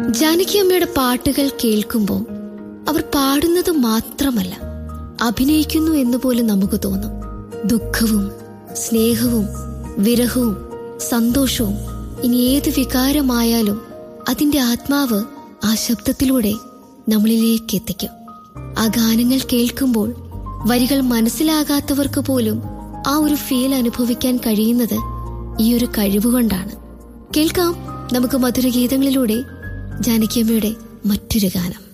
ജാനകി അമ്മയുടെ പാട്ടുകൾ കേൾക്കുമ്പോൾ അവർ പാടുന്നത് മാത്രമല്ല അഭിനയിക്കുന്നു എന്ന് പോലും നമുക്ക് തോന്നും ദുഃഖവും സ്നേഹവും വിരഹവും സന്തോഷവും ഇനി ഏത് വികാരമായാലും അതിന്റെ ആത്മാവ് ആ ശബ്ദത്തിലൂടെ നമ്മളിലേക്ക് എത്തിക്കും ആ ഗാനങ്ങൾ കേൾക്കുമ്പോൾ വരികൾ മനസ്സിലാകാത്തവർക്ക് പോലും ആ ഒരു ഫീൽ അനുഭവിക്കാൻ കഴിയുന്നത് ഈ ഒരു കഴിവുകൊണ്ടാണ് കേൾക്കാം നമുക്ക് മധുരഗീതങ്ങളിലൂടെ ജാനകിയമ്മയുടെ മറ്റൊരു ഗാനം